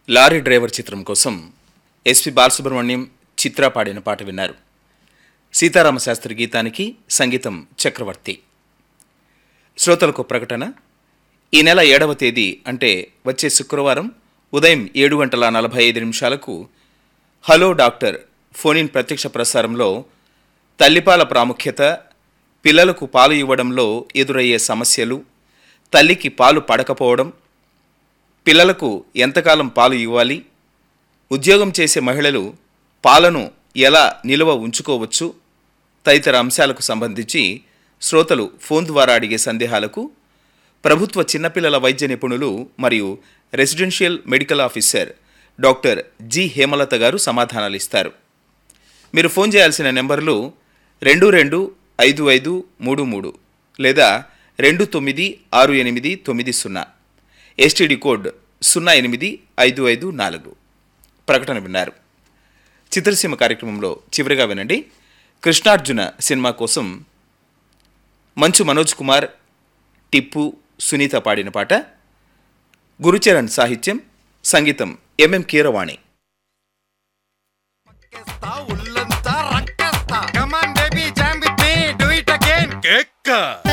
Lorry driver చిత్రం కోసం SP Balasubrahmanyam చిత్ర పాడిన పాట విన్నారు సీతారామ శాస్త్రి గీతానికి సంగీతం చక్రవర్తి శ్రోతలకు ప్రకటన ఈ నెల ఏడవ తేదీ అంటే వచ్చే శుక్రవారం ఉదయం ఏడు గంటల నలభై ఐదు నిమిషాలకు హలో డాక్టర్ ఫోన్ ఇన్ ప్రత్యక్ష ప్రసారంలో తల్లిపాల ప్రాముఖ్యత పిల్లలకు పాలు ఇవ్వడంలో ఎదురయ్యే సమస్యలు తల్లికి పాలు పడకపోవడం పిల్లలకు ఎంతకాలం పాలు ఇవ్వాలి ఉద్యోగం చేసే మహిళలు పాలను ఎలా నిల్వ ఉంచుకోవచ్చు తదితర అంశాలకు సంబంధించి శ్రోతలు ఫోన్ ద్వారా అడిగే సందేహాలకు ప్రభుత్వ చిన్నపిల్లల వైద్య నిపుణులు మరియు residential medical officer doctor G Hemalatha గారు సమాధానాలు ఇస్తారు మీరు ఫోన్ చేయాల్సిన నెంబర్లు రెండు రెండు ఐదు ఐదు మూడు మూడు లేదా రెండు తొమ్మిది ఆరు ఎనిమిది తొమ్మిది సున్నా ఎస్టీడీ కోడ్ సున్నా ఎనిమిది ఐదు ఐదు నాలుగు ప్రకటన విన్నారు చిత్రసీమ కార్యక్రమంలో చివరిగా వినండి కృష్ణార్జున సినిమా కోసం మంచు మనోజ్ కుమార్ టిప్పు సునీత పాడిన పాట గురుచరణ్ సాహిత్యం సంగీతం ఎంఎం కీరవాణి రక్కేస్తా, ఒళ్ళంతా రక్కేస్తా. Come on, baby, jam with me, do it again. కేక్క